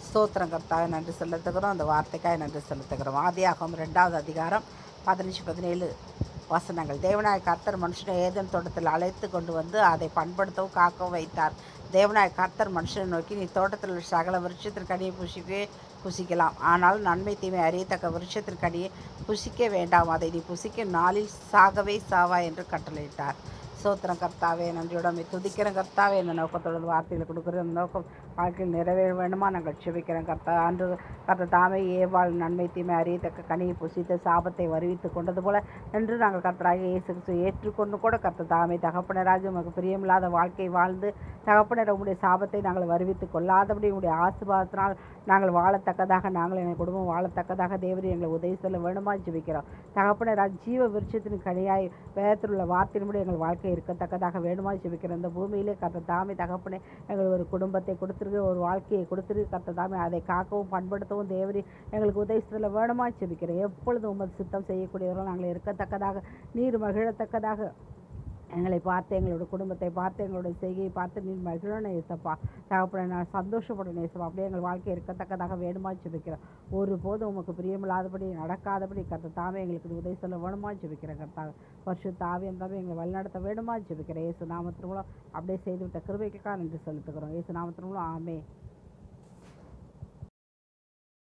ஸ்தோத்திரம் கர்த்தாவை நன்றி செலுத்துகிறோம் அந்த வார்த்தைக்காய் நன்றி செலுத்துகிறோம் ஆதியாகம் ரெண்டாவது அதிகாரம் பதினஞ்சு பதினேழு வசனங்கள் தேவனாய கர்த்தர் மனுஷனை ஏதேன் தோட்டத்தில் அழைத்து கொண்டு வந்து அதை பண்படுத்தவும் காக்கவும் வைத்தார் தேவனாய கர்த்தர் மனுஷனை நோக்கி நீ தோட்டத்தில் உள்ள சகல விருட்சத்தின் கனியை புசிக்கவே புசிக்கலாம் ஆனால் நன்மை தீமை அறியத்தக்க விருட்சத்தின் கனியை புசிக்க வேண்டாம் அதை நீ புசிக்கும் நாளில் சாகவே சாவா என்று கட்டளையிட்டார் சோத்திரம் கர்த்தாவே நன்றியோட துதிக்கிற கர்த்தாவே இந்த நோக்கத்தோட இந்த வார்த்தைகளை கொடுக்குற இந்த நோக்கம் வாழ்க்கையில் நிறைவேற வேண்டுமா நாங்கள் செபிக்கிறோம் கர்த்தா அன்று கர்த்த தாமே ஏவாள் நன்மை தீமை அறியத்தக்க கனியை புசித்து சாபத்தை வருவித்து கொண்டது போல என்று நாங்கள் கர்த்தராக இயேசு கிறிஸ்துவை ஏற்றுக்கொண்டு கூட கர்த்த தாமே தகப்பனராஜ் உமக்கு பிரியமில்லாத வாழ்க்கை வாழ்ந்து தகப்பனர் உங்களுடைய சாபத்தை நாங்கள் வருவித்து கொள்ளாதபடி உங்களுடைய ஆசீர்வாதத்தினால் நாங்கள் வாழத்தக்கதாக நாங்கள் எங்கள் குடும்பம் வாழத்தக்கதாக தேவரி எங்களை உதவி சொல்ல வேண்டுமா ஜெபிக்கிறோம் தகப்பனராஜ் ஜீவ விருட்சத்தின் கனியாய் வேதத்தில் உள்ள வார்த்தையின்படி எங்கள் வாழ்க்கை இருக்கத்தக்கதாக வேண்டுமா ஜெபிக்கிறோம் இந்த பூமியிலே கர்த்த தாமே தகப்பனே எங்கள் ஒரு குடும்பத்தை கொடுத்துருக்கு ஒரு வாழ்க்கையை கொடுத்துருக்கு கர்த்த தாமே அதை காக்கவும் பண்படுத்தவும் தேவரி எங்களுக்கு உதவி சொல்ல வேண்டுமா ஜெபிக்கிறோம் எப்பொழுதும் உமது சித்தம் செய்யக்கூடியவர்கள் நாங்கள் இருக்கத்தக்கதாக நீர் மகிழத்தக்கதாக எங்களை பார்த்து எங்களோட குடும்பத்தை பார்த்து எங்களோட செய்கையை பார்த்து நீ மகிழணும் ஏசப்பா தகப்பட நான் சந்தோஷப்படணும் ஏசப்பா அப்படியே எங்கள் வாழ்க்கை இருக்கத்தக்கதாக வேணுமா ஜெபிக்கிறேன் ஒரு போதும் உமக்கு பிரியமில்லாதபடி நடக்காதபடி கர்த்த தாமே எங்களுக்கு உதவி சொல்ல வேணுமா ஜெபிக்கிறேன் கர்த்தா வருஷ தாவே தாவே எங்களை வழிநடத்த வேணுமா ஜெபிக்கிறேன் ஏசு நாமத்தின் மூலம் அப்படியே செய்துவிட்ட கிருபைக்காக நன்றி செலுத்துகிறோம் ஏசு நாமத்தின் மூலம் ஆமே